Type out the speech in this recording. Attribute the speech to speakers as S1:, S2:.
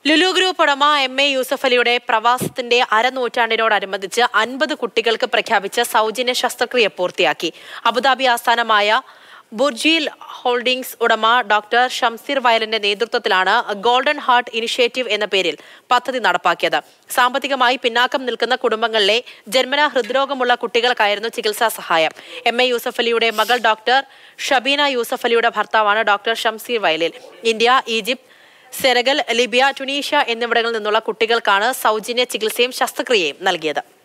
S1: Lulu group M A എ യൂസഫ് അലിയുടെ പ്രവാസത്തിന്റെ അരനൂറ്റാണ്ടിനോടനുബന്ധിച്ച് അൻപത് കുട്ടികൾക്ക് പ്രഖ്യാപിച്ച സൗജന്യ ശസ്ത്രക്രിയ പൂർത്തിയാക്കി അബുദാബി ആസ്ഥാനമായ ബുർജിൽ ഹോൾഡിംഗ്സ് ഉടമ ഡോക്ടർ ഷംസീർ വയലിന്റെ നേതൃത്വത്തിലാണ് ഗോൾഡൻ ഹാർട്ട് ഇനിഷ്യേറ്റീവ് എന്ന പേരിൽ പദ്ധതി നടപ്പാക്കിയത് സാമ്പത്തികമായി പിന്നാക്കം നിൽക്കുന്ന കുടുംബങ്ങളിലെ ജന്മന ഹൃദ്രോഗമുള്ള കുട്ടികൾക്കായിരുന്നു ചികിത്സാ സഹായം എം എ യൂസഫ് അലിയുടെ മകൾ ഡോക്ടർ ഷബീന യൂസഫ് അലിയുടെ ഭർത്താവാണ് doctor Shamsheer Vayalil India Egypt Senegal Libya Tunisia എന്നിവിടങ്ങളിൽ നിന്നുള്ള കുട്ടികൾക്കാണ് സൗജന്യ ചികിത്സയും ശസ്ത്രക്രിയയും നൽകിയത്